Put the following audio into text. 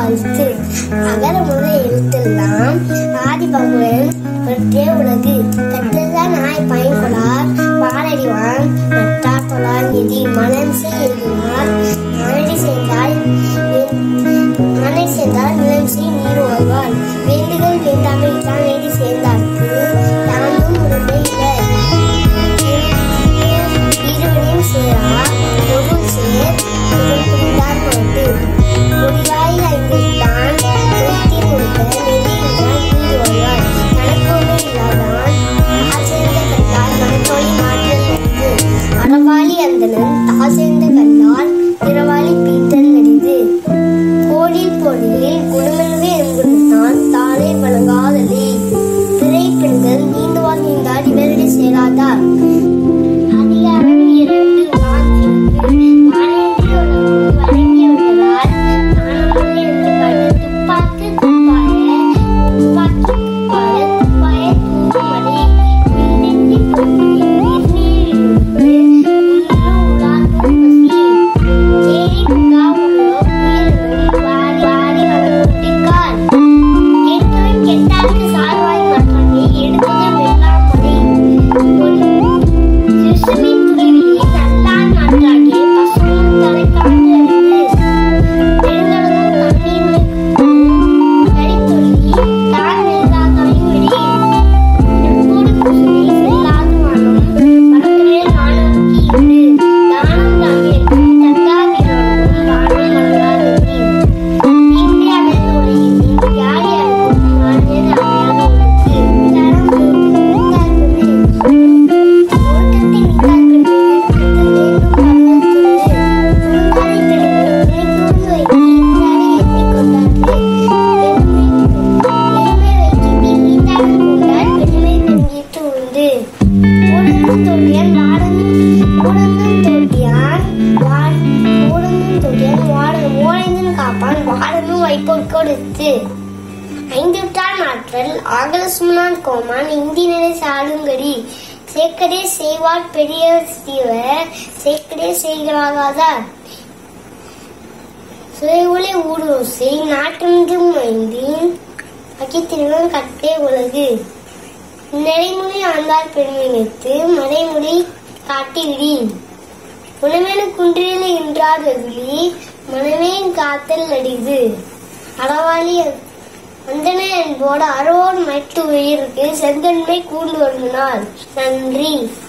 வாழ்த்து அகர முதல் எழுத்தெல்லாம் ஆதி பகவன் பற்றிய உலகு கற்றதான் நாய் பயன்கொளார் பாலடிவான் நட்டார் தொழார் நிதி மனம் செய் எழுதினார் மனடி செய்தால் மனை சேர்ந்தால் நிலம் செய் நீர் வருவார் வேண்டுதல் வேண்டாமல் தான் நேடி சேர்ந்தார்க்கு தானும் உடனே இல்லை இருவரையும் சேரா பொருள் சேர் பொருள் புரிந்தார் பொருட்டு பொறியாய் ஐந்தில்தான் பொருத்தி கொடுக்க நெறியினால் நீர் வருவார் கணக்கோடு இல்லாதான் ஆசைந்த கல்லால் மனத்தோழி மாற்றல் அரிது அறவாளி அந்தணன் தாசேர்ந்த கல்லால் பிறவாளி பீத்தல் அரிது போலில் போலில் குணமெனவே என்குறித்தான் தாளை வழங்காதலே திரை பெண்கள் நீந்துவார் நீந்தார் இவரடி சேராதார் அதிகாரம் இரண்டு வாஞ்சிக்கு வானேந்தி உலகம் வழங்கி விட்டதால் நானும் என்று கண்டு துப்பாக்கு துப்பாய துப்பாக்கி துப்பாய துப்பாய தூமடி மின்னெந்தி பொங்கி நீர்நீர் இழுத்து உள்ளும் உலாக்கும் பசி ஏரி புகா உள்ளோ உயிர் வாரி வாரி வளர்த்திக்கார் கேட்பவன் கெட்டார்க்கு சார்வாய் மற்றவை எடுத்ததும் வெல்லாமலை சிசுமின் துறைவிலே நல்லான் மாற்றாகிய பசுவும் தலை காண்டு அறிந்து பெருங்கடலும் தண்ணீர் கடித்தொழி தான் நெல்லாதாயும் விடி எப்போது குசுமி செல்லாது வானம் பறக்கிறேன் வானோக்கி இரு தானம் தாமியற்கும் தந்தாவிரோடும் வானம் வழங்காது இந்தியாவில் உலகில் யார் யாருக்கும் மாநில அமையாத உனக்கு தரம் கொடுத்து ஐந்துட்டான் ஆற்றல் ஆகலசுமனான் கோமான் இந்தியனரை சாடுங்கடி சேக்கடே செய்வார் பெரிய தீவர் சேக்கடே செய்கிறாகாதார் சுயவுளை ஊடுசை நாட்டென்றும் ஐந்தின் அகித்திருவன் கட்டே உலகு நடைமுறை ஆண்டார் பெருமினத்து மறைமுறை காட்டி விடின் உணவென குன்றில என்றார் வெகுளி மனமே காத்தல் அடிது அளவாளி அந்தன என்போடு அறவோடு மட்டு உயிருக்கு செந்தன்மை கூண்டு வருகினாள் நன்றி